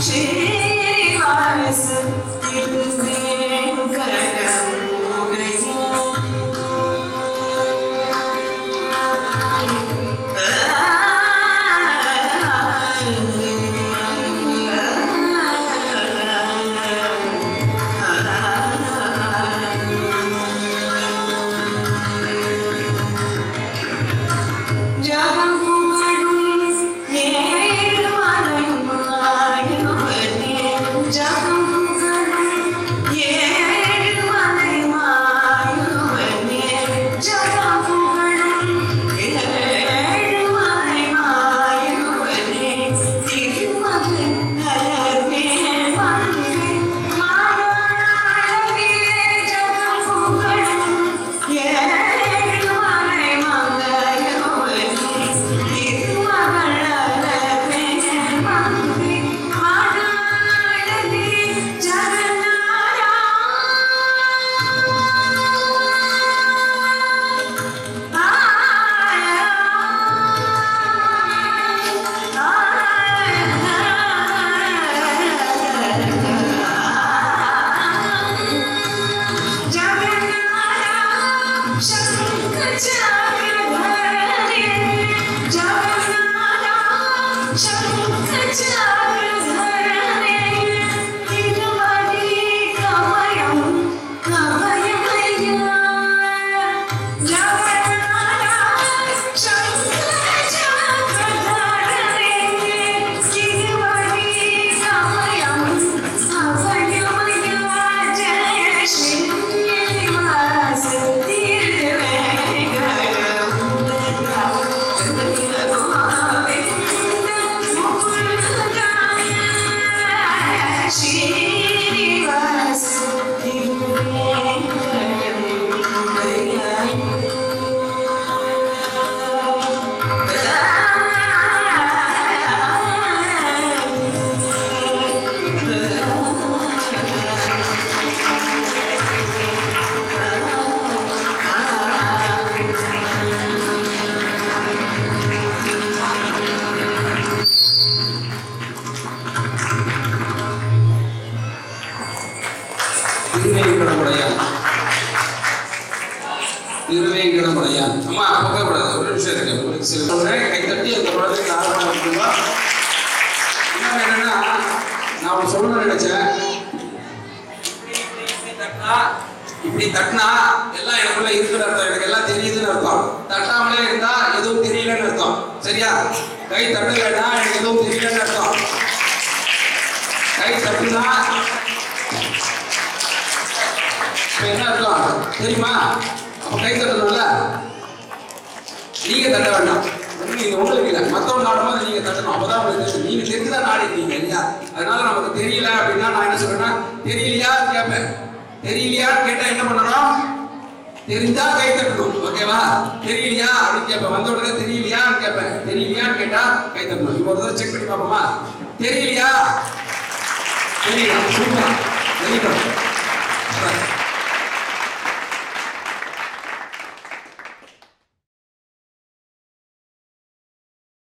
ஸ்ரீனிவாச ஜகம் புகழும் ஏழு மலைமாயுவனே ஜகம் புகழும் ஏழு மலைமாயுவனே ஜகம் புகழும் ஏழு மலைமாயுவனே திருமகன் நலமே வந்து மாணவனே ஜகம் புகழும் ஏழு திருவேங்கடமுடையான் திருவேங்கடமுடையான் அம்மா போகக்கூடாது ஒரு நிமிஷம் இருக்கு உங்களுக்கு சில சொல்றேன் கை தட்டி அந்த குழந்தைக்கு ஆர்வம் இருக்குங்களா இன்னொன்று என்னன்னா நான் ஒன்று சொல்லணும்னு நினைச்சேன் இப்படி தட்டினா இப்படி தட்டினா எல்லாம் எனக்குள்ள இருக்குன்னு அர்த்தம் எனக்கு எல்லாம் தெரியுதுன்னு அர்த்தம் தட்டாமலே இருந்தா எதுவும் தெரியலன்னு அர்த்தம் சரியா கை தட்டலைன்னா எனக்கு எதுவும் தெரியலன்னு அர்த்தம் கை தட்டுனா இப்ப என்ன அர்த்தம் தெரியுமா அப்ப கை தட்டணும்ல நீங்க தட்ட வேண்டாம் நீங்க உங்களுக்கு இல்லை மத்தவங்க ஆடும்போது நீங்க தட்டணும் அப்பதான் உங்களுக்கு தெரியும் நீங்க தெரிஞ்சுதான் ஆடிருக்கீங்க இல்லையா அதனால நமக்கு தெரியல அப்படின்னா நான் என்ன சொல்றேன்னா தெரியலையான்னு கேட்பேன் தெரியலையான்னு கேட்டா என்ன பண்ணணும் தெரிஞ்சா கை தட்டணும் ஓகேவா தெரியலையா அப்படின்னு கேட்பேன் வந்த உடனே தெரியலையான்னு கேட்பேன் தெரியலையான்னு கேட்டா கை தட்டணும் இப்போ ஒரு தடவை செக் பண்ணி பார்ப்போமா தெரியலையா தெரியல சூப்பர் வெரி குட்